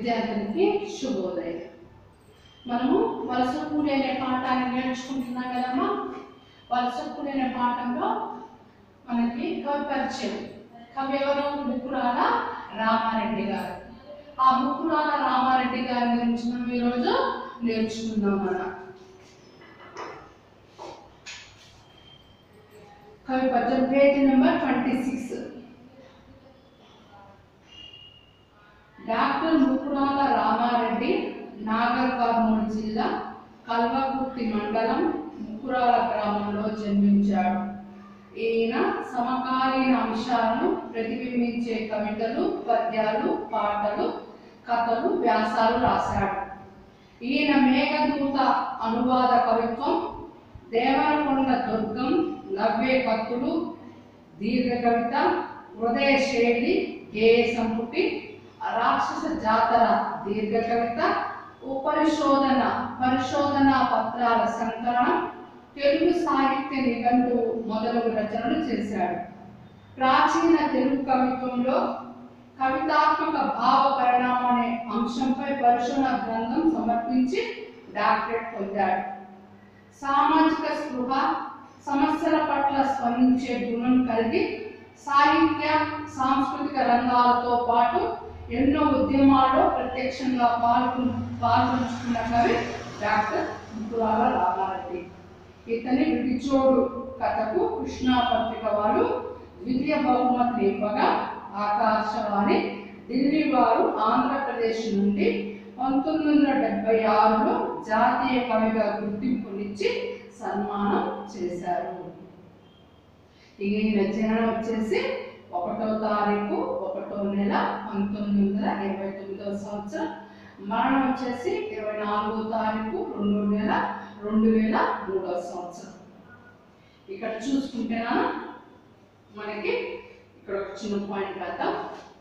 విద్యార్థులకి శుభోదయం మనము వలస కూలి అనే పాఠాన్ని నేర్చుకుంటున్నాం కదమ్మా వలస కూలి అనే పాఠంలో మనకి కవి పరిచయం కవి ఎవరు ముక్కురాల రామారెడ్డి గారు ఆ ముక్కురాల రామారెడ్డి గారి గురించి మనం ఈరోజు నేర్చుకుందాం మనం కవి పద్యం page number twenty six doctor Mukurala Ramareddy Nagar Kurnool జిల్లా కల్వకుర్తి మండలం ముకురాల గ్రామంలో జన్మించాడు ఈయన సమకాలీన అంశాలను ప్రతిబింబించే కవితలు పద్యాలు పాటలు కథలు వ్యాసాలు రాశాడు ఈయన మేఘదూత అనువాద కవిత్వం దేవరకొండ దుర్గం నవ్వే కత్తులు దీర్ఘ కవిత హృదయ శైలి గేయ సంపుటి రాక్షస జాతర దీర్ఘ కవిత ఉపరిశోధన పరిశోధన పత్రాల సంకలనం తెలుగు సాహిత్య నిఘంటు మొదలగు రచనలు చేశాడు ప్రాచీన తెలుగు కవిత్వంలో కవితాత్మక భావ పరిణామం అనే అంశంపై పరిశోధన గ్రంథం సమర్పించి డాక్టరేట్ పొందాడు సామాజిక స్పృహ సమస్యల పట్ల స్పందించే గుణం కలిగి సాహిత్య సాంస్కృతిక రంగాలతో పాటు ఎన్నో ఉద్యమాల్లో ప్రత్యక్షంగా పాల్గొ పాల్గొంచుకున్న కవి డాక్టర్ ముకురాల రామారెడ్డి ఇతని విడిచోడు కథకు కృష్ణా పత్రిక వారు ద్వితీయ బహుమతి ఇవ్వగా ఆకాశవాణి ఢిల్లీ వారు ఆంధ్రప్రదేశ్ నుండి పంతొమ్మిది వందల డెబ్బై ఆరులో జాతీయ కవిగా గుర్తింపునిచ్చి సన్మానం చేశారు ఈయన జననం వచ్చేసి ఒకటో తారీఖు ఒకటో నెల పంతొమ్మిది వందల ఇరవై తొమ్మిదవ సంవత్సరం మరణం వచ్చేసి ఇరవై నాలుగో తారీఖు రెండో నెల రెండు వేల మూడవ సంవత్సరం ఇక్కడ చూసుకుంటేనా మనకి ఇక్కడ ఒక చిన్న పాయింట్ రాద్దాం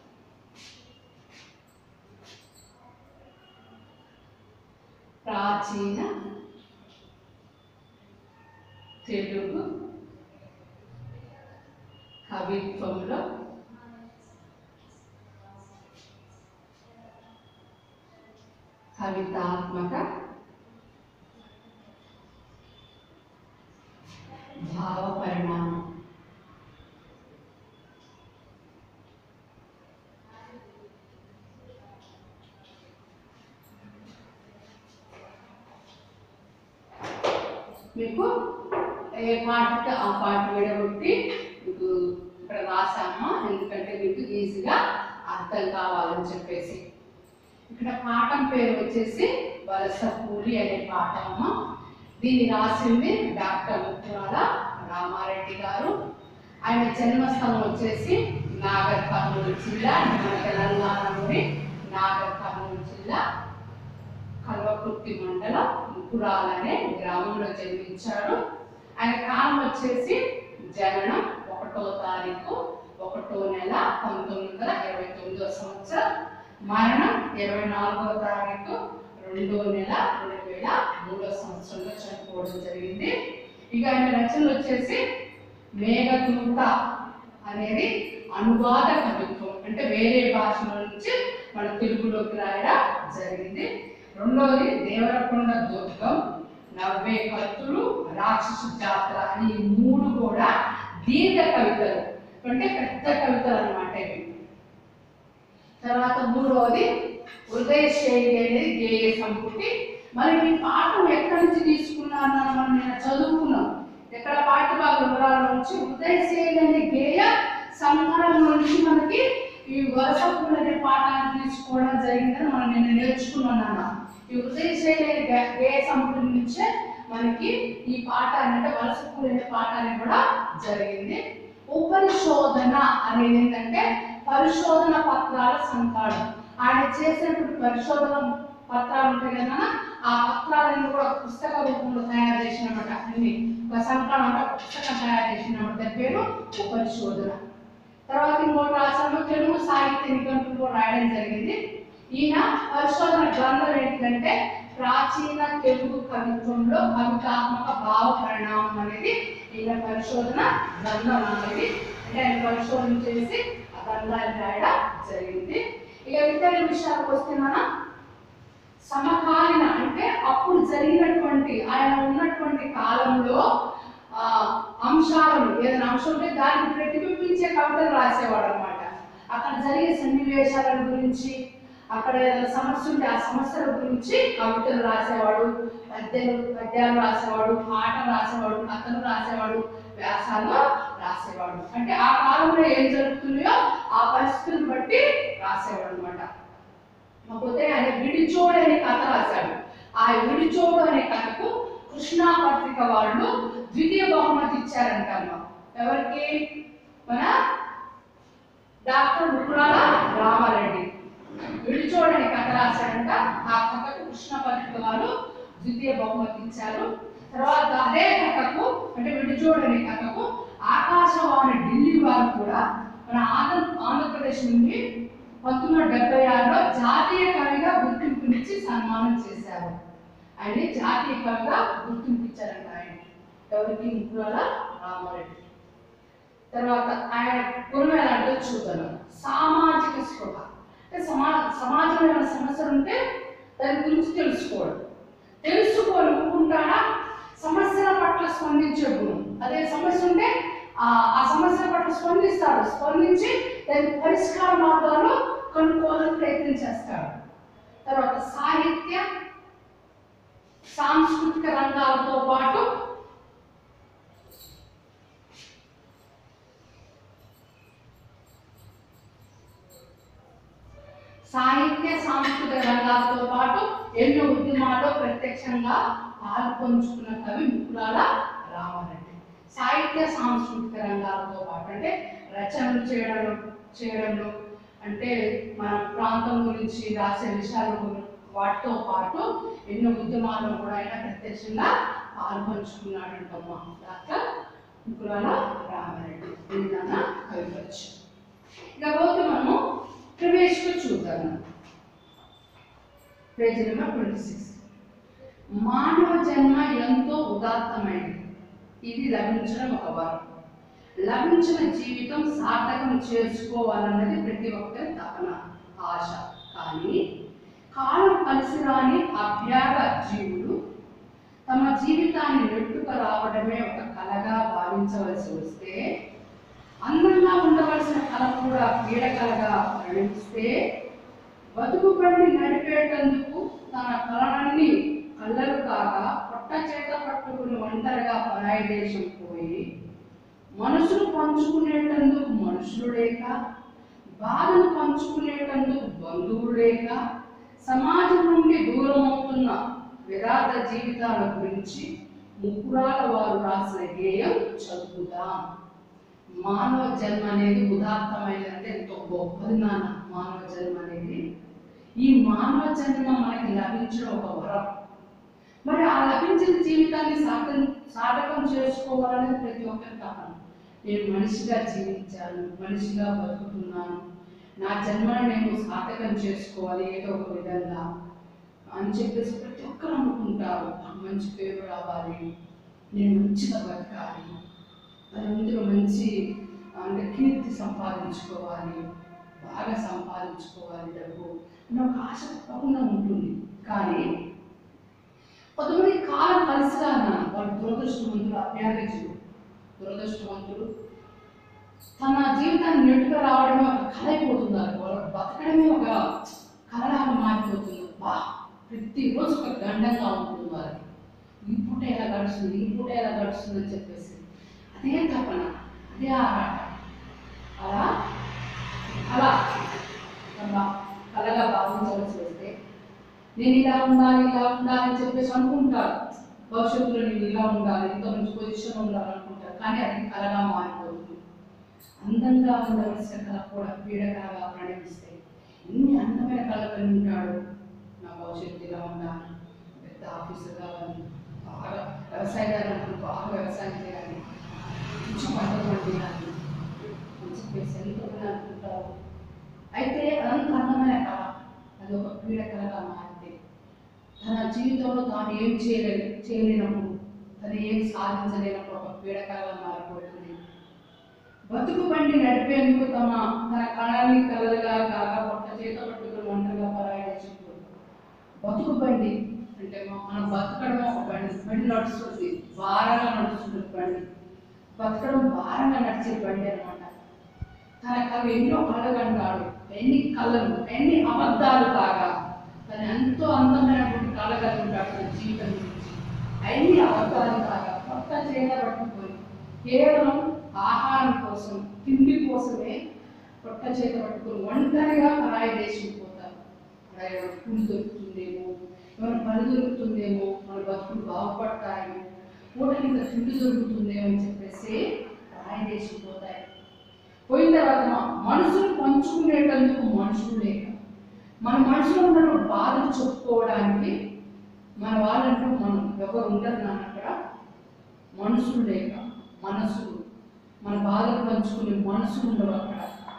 ప్రాచీన తెలుగు కవిత్వంలో కవితాత్మక భావ పరిణామం మీకు ఏ పాటకి ఆ పాట విడగొట్టి మీకు ఇక్కడ రాసామా ఎందుకంటే మీకు ఈజీగా అర్థం కావాలని చెప్పేసి ఇక్కడ పాఠం పేరు వచ్చేసి వలస కూలి అనే పాఠము దీన్ని రాసింది డాక్టర్ ముత్తురాల రామారెడ్డి గారు ఆయన జన్మస్థలం వచ్చేసి నాగర్ కర్నూలు జిల్లా మన తెలంగాణలోని నాగర్ కర్నూలు జిల్లా కల్వకుర్తి మండలం ముకురాల్ అనే గ్రామంలో జన్మించాడు ఆయన కాలం వచ్చేసి జననం ఒకటో తారీఖు ఒకటో నెల పంతొమ్మిది వందల ఇరవై తొమ్మిదో సంవత్సరం మరణం ఇరవై నాలుగో తారీఖు రెండో నెల రెండు వేల మూడో సంవత్సరంలో చనిపోవడం జరిగింది ఇక ఆయన రచనలు వచ్చేసి మేఘదూత అనేది అనువాద కవిత్వం అంటే వేరే భాషల నుంచి మన తెలుగులోకి రాయడం జరిగింది రెండవది దేవరకొండ దుర్గం నవ్వే కత్తులు రాక్షస జాతర అని ఈ మూడు కూడా దీర్ఘ కవితలు అంటే పెద్ద కవితలు అన్నమాట ఇవి తర్వాత మూడవది హృదయ శైలి అనేది గేయ సంపుటి మరి ఈ పాఠం ఎక్కడి నుంచి తీసుకున్నాను మనం నేను చదువుకున్నాం ఎక్కడ పాఠ్య భాగ వివరాల నుంచి హృదయ శైలి అనే గేయ సంహారం నుంచి మనకి ఈ వలస పూలు అనే పాఠాన్ని తీసుకోవడం జరిగిందని మనం నేను నేర్చుకున్నాను అన్న ఈ హృదయ శైలి అనే గే- గేయ సంపుటి నుంచే మనకి ఈ పాఠాన్ని అంటే వలస పూలు అనే పాఠాన్ని కూడా జరిగింది ఉపరిశోధన అనేది ఏంటంటే పరిశోధన పత్రాల సంకలనం ఆయన చేసినటువంటి పరిశోధన పత్రాలు ఉంటాయి కదా ఆ పత్రాలను కూడా ఒక పుస్తక రూపంలో తయారు చేసినమాట అన్ని ఒక సంకలనం అంటే ఒక పుస్తకం తయారు చేసినమాట దాని పేరు ఉపరిశోధన తర్వాత ఇంకోటి రాసాము తెలుగు సాహిత్య నిఘంటులో రాయడం జరిగింది ఈయన పరిశోధన గ్రంథం ఏంటంటే ప్రాచీన తెలుగు కవిత్వంలో కవితాత్మక భావ పరిణామం అనేది ఈయన పరిశోధన గ్రంథం అనేది అంటే ఆయన పరిశోధన చేసి ఆ గ్రంథాన్ని రాయడం జరిగింది ఇక ఇతర విషయాలకు వస్తున్నానా సమకాలీన అంటే అప్పుడు జరిగినటువంటి ఆయన ఉన్నటువంటి కాలంలో ఆ, అంశాలను ఏదైనా అంశం ఉంటే దాన్ని ప్రతిబింబించే కవితలు రాసేవాడు అనమాట అక్కడ జరిగే సన్నివేశాల గురించి అక్కడ ఏదైనా సమస్య ఉంటే ఆ సమస్యల గురించి కవితలు రాసేవాడు పద్యాలు పద్యాలు రాసేవాడు పాటలు రాసేవాడు కథలు రాసేవాడు వ్యాసాలు రాసేవాడు అంటే ఆ కాలంలో ఏం జరుగుతున్నాయో ఆ పరిస్థితులను బట్టి రాసేవాడు అనమాట కాకపోతే ఆయన విడిచోడు అనే కథ రాశాడు ఆ విడిచోడు అనే కథకు కృష్ణా పత్రిక వాళ్ళు ద్వితీయ బహుమతి ఇచ్చారంటమ్మా ఎవరికి మన డాక్టర్ ముకురాల రామారెడ్డి విడిచోడు అనే కథ రాశాడంట ఆ కథకు కృష్ణ పత్రిక వాళ్ళు ద్వితీయ బహుమతి ఇచ్చారు తర్వాత అదే కథకు అంటే విడిచోడు అనే కథకు ఆకాశవాణి ఢిల్లీ వారు కూడా మన ఆంధ్ర ఆంధ్రప్రదేశ్ నుండి పంతొమ్మిది వందల డెబ్బై ఆరులో జాతీయ కవిగా గుర్తింపునిచ్చి సన్మానం చేశారు ఆయన జాతీయ కవిగా గుర్తింపు ఇచ్చారంట ఆయన ఎవరికి ముక్కురాల రామారెడ్డి తర్వాత ఆయన గురువు ఎలా అంటే చూద్దాం సామాజిక స్పృహ అంటే సమా సమాజంలో ఏమైనా సమస్యలు ఉంటే దాని గురించి తెలుసుకోవడం తెలుసుకొని ఊరుకుంటాడా సమస్యల పట్ల స్పందించే గుణం అదే సమస్య ఉంటే ఆ ఆ సమస్యల పట్ల స్పందిస్తాడు స్పందించి దాని పరిష్కార మార్గాలు కనుక్కోవాలని ప్రయత్నం చేస్తాడు తర్వాత సాహిత్య సాంస్కృతిక రంగాలతో పాటు సాహిత్య సాంస్కృతిక రంగాలతో పాటు ఎన్నో ఉద్యమాల్లో ప్రత్యక్షంగా పాల్పంచుకున్న కవి ముకులాల రామారెడ్డి సాహిత్య సాంస్కృతిక రంగాలతో పాటు అంటే రచనలు చేయడంలో చేయడంలో అంటే మన ప్రాంతం గురించి రాసే విషయాల గురించి వాటితో పాటు ఎన్నో ఉద్యమాల్లో కూడా ఆయన ప్రత్యక్షంగా పాల్పంచుకున్నాడంటమ్మా డాక్టర్ ముకులాల రామారెడ్డి దీనిదన్న కవివచ్చు ఇకపోతే మనము ప్రవేశకు చూద్దాము పేజీ నెంబర్ ట్వంటీ సిక్స్ మానవ జన్మ ఎంతో ఉదాత్తమైనది ఇది లభించడం ఒక వరం లభించిన జీవితం సార్థకం చేసుకోవాలన్నది ప్రతి ఒక్కరి తపన ఆశ కానీ కాలం కలిసి రాని అభ్యాగ జీవులు తమ జీవితాన్ని నెట్టుకు రావడమే ఒక కలగా భావించవలసి వస్తే అందంగా ఉండవలసిన కళ కూడా పీడకలగా పరిణమిస్తే బతుకు బండి నడిపేటందుకు తన కళలన్నీ కళ్ళలు కాక పొట్ట చేత పట్టుకుని ఒంటరిగా పరాయి దేశం పోయి మనసును పంచుకునేటందుకు మనుషులు లేక బాధను పంచుకునేటందుకు బంధువులు లేక సమాజం నుండి దూరం అవుతున్న విరాత జీవితాల గురించి ముక్కురాల వారు రాసిన గేయం చదువుదాం మానవ జన్మ అనేది ఉదాత్తమైనది అంటే ఎంతో గొప్పది నాన్న మానవ జన్మ అనేది ఈ మానవ జన్మ మనకి లభించడం ఒక వరం మరి ఆ లభించిన జీవితాన్ని సాధన సాధకం చేసుకోవాలనేది ప్రతి ఒక్కరి తపన నేను మనిషిగా జీవించాను మనిషిగా బతుకుతున్నాను నా జన్మను నేను సాధకం చేసుకోవాలి ఏదో ఒక విధంగా అని చెప్పేసి ప్రతి ఒక్కరు అనుకుంటారు నాకు మంచి పేరు రావాలి నేను మంచిగా బతకాలి మరి అందులో మంచి అంటే కీర్తి సంపాదించుకోవాలి బాగా సంపాదించుకోవాలి డబ్బు అని ఒక ఆశ తప్పకుండా ఉంటుంది కానీ కొంతమంది కాలం కలిసి రానా వాళ్ళు దురదృష్టవంతులు అభ్యాగజులు దురదృష్టవంతులు తన జీవితాన్ని నెట్టుగా రావడమే ఒక కళ అయిపోతున్నారు వాళ్ళు బతకడమే ఒక కళలాగా మారిపోతుంది బా ప్రతిరోజు ఒక గండంగా ఉంటుంది వాళ్ళకి ఈ పూట ఎలా గడుస్తుంది ఈ పూట ఎలా గడుస్తుంది అని చెప్పేసి అదే తపన అదే ఆరాట అలా అలా అలా కలగా భావించవలసి వస్తే నేను ఇలా ఉండాలి ఇలా ఉండాలి అని చెప్పేసి అనుకుంటారు భవిష్యత్తులో నేను ఇలా ఉండాలి ఇంత మంచి పొజిషన్ ఉండాలి అనుకుంటారు కానీ అది కలగా మారిపోతుంది అందంగా ఉండవలసిన కళ కూడా పీడకలగా ప్రణమిస్తే ఎన్ని అందమైన కళ కలిగి ఉంటాడు నా భవిష్యత్తు ఇలా ఉండాలి పెద్ద ఆఫీసర్ కావాలి బాగా వ్యవసాయదారులకు బాగా వ్యవసాయం చేయాలి మంచి పంటలు పండించాలి అని చెప్పేసి ఎంతమంది అనుకుంటారు అయితే అదంత అందమైన కళ అది ఒక పీడ కళగా మారితే తన జీవితంలో తాను ఏం చేయలేదు చేయలేనప్పుడు తను ఏం సాధించలేనప్పుడు ఒక పీడ కళగా మారిపోతుంది బతుకు బండి నడిపేందుకు తమ తన కళని కలలుగా కాక పొట్ట చేత పట్టుకుని ఒంటరిగా పరాయి దేశంలో బతుకు బండి అంటే మ- మనం బతకడం ఒక బండి బండి నడుస్తుంది భారంగా నడుస్తుంది బండి బతకడం భారంగా నడిచే బండి అనమాట తనకు అవి ఎన్నో కలగంటాడు ఎన్ని కళలు ఎన్ని అబద్ధాలు కాగా తను ఎంతో అందమైనటువంటి కళ కలిగి ఉంటాడు తన జీవితం గురించి అన్ని అబద్ధాలు కాగా కొత్త చేత పట్టుకొని కేవలం ఆహారం కోసం తిండి కోసమే పొట్ట చేత పట్టుకొని ఒంటరిగా పరాయి దేశం పోతారు అక్కడ ఏమైనా కూలి దొరుకుతుందేమో ఏమైనా పని దొరుకుతుందేమో మన బతుకులు బాగుపడతాయేమో పూట కింద తిండి దొరుకుతుందేమో అని చెప్పేసి పరాయి దేశం పోతాయి పోయిన తర్వాత మ- మనుషులు పంచుకునేటందుకు మనుషులు లేక మన మనసులో ఉన్న బాధలు చెప్పుకోవడానికి మన వాళ్ళంటూ మనం ఎవరు ఉండరు నాన్న అక్కడ మనుషులు లేక మనసులు మన బాధలు పంచుకునే మనసులు ఉండవు అక్కడ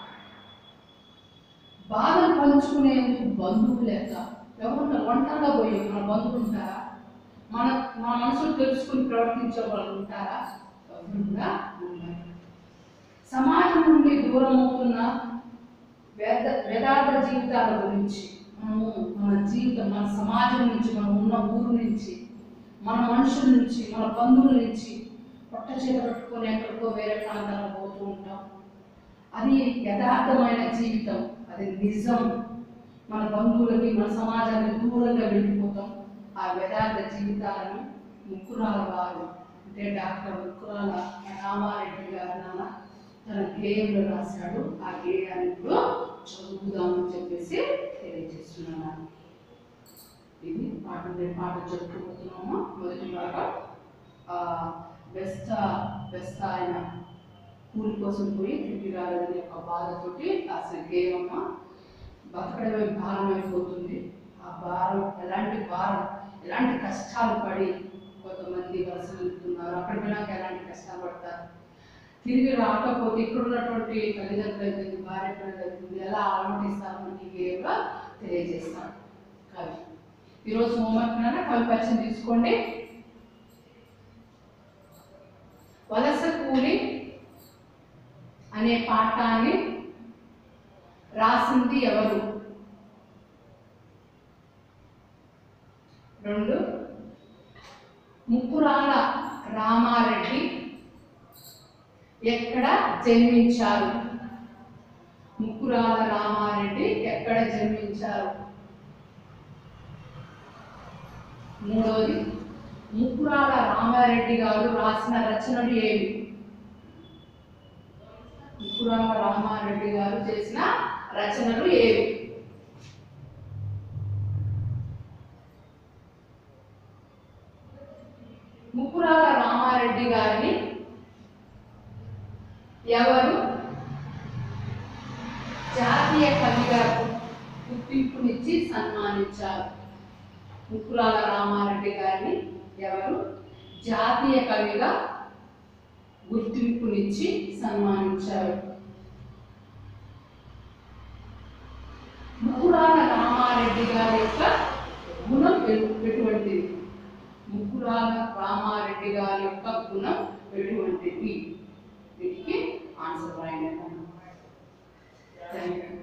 బాధలు పంచుకునేందుకు బంధువులు లేక ఎవరుంటారు ఒంటరిగా పోయి మన బంధువులు ఉంటారా మన మన మనసులు తెలుసుకుని ప్రవర్తించే వాళ్ళు ఉంటారా ఎవరు కూడా ఉండరు సమాజం నుండి దూరం అవుతున్న వేద వేదార్థ జీవితాల గురించి మనము మన జీవితం మన సమాజం నుంచి మనం ఉన్న ఊరు నుంచి మన మనుషుల నుంచి మన బంధువుల నుంచి పొట్ట చేత పట్టుకొని ఎక్కడికో వేరే ప్రాంతాలకు పోతూ ఉంటాం అది యథార్థమైన జీవితం అది నిజం మన బంధువులకి మన సమాజానికి దూరంగా వెళ్ళిపోతాం ఆ యథార్థ జీవితాలను ముక్కురాల వారు అంటే డాక్టర్ ముక్కురాల రామారెడ్డి గారు నాన్న తన గేయంలో రాశాడు ఆ గేయాన్ని ఇప్పుడు చదువుదామని చెప్పేసి తెలియజేస్తున్నాను ఇది పాట నేను పాట చెప్పుకోబోతున్నాము మొదటి భాగం ఆ బెస్త బెస్త ఆయన కూలి కోసం పోయి తిరిగి రాలేదని ఒక బాధతోటి రాసిన గేయమ్మ బతకడమే భారం అయిపోతుంది ఆ భారం ఎలాంటి భారం ఎలాంటి కష్టాలు పడి కొంతమంది వలస వెళ్తున్నారు అక్కడికి వెళ్ళాక ఎలాంటి కష్టాలు పడతారు తిరిగి రాకపోతే ఇక్కడ ఉన్నటువంటి తల్లిదండ్రులు అయితే భార్య పిల్లలు అవుతుంది ఎలా ఆలోచిస్తారో నీకు ఏమో తెలియజేస్తాను కవి ఈరోజు హోంవర్క్ నాన్న కవి పరిచయం తీసుకోండి వలస కూలి అనే పాఠాన్ని రాసింది ఎవరు రెండు ముక్కురాల రామారెడ్డి ఎక్కడ జన్మించారు ముక్కురాల రామారెడ్డి ఎక్కడ జన్మించారు మూడవది ముక్కురాల రామారెడ్డి గారు రాసిన రచనలు ఏవి ముక్కురాల రామారెడ్డి గారు చేసిన రచనలు ఏవి ముక్కురాల రామారెడ్డి గారిని ఎవరు జాతీయ కవిగా గుర్తింపునిచ్చి సన్మానించారు ముక్కురాల రామారెడ్డి గారిని ఎవరు జాతీయ కవిగా గుర్తింపునిచ్చి సన్మానించారు ముక్కురాల రామారెడ్డి గారి యొక్క గుణం ఎ- ఎటువంటిది ముక్కురాల రామారెడ్డి గారి యొక్క గుణం ఎటువంటిది వీటికి ఆన్సర్ రాయండి థ్యాంక్ యూ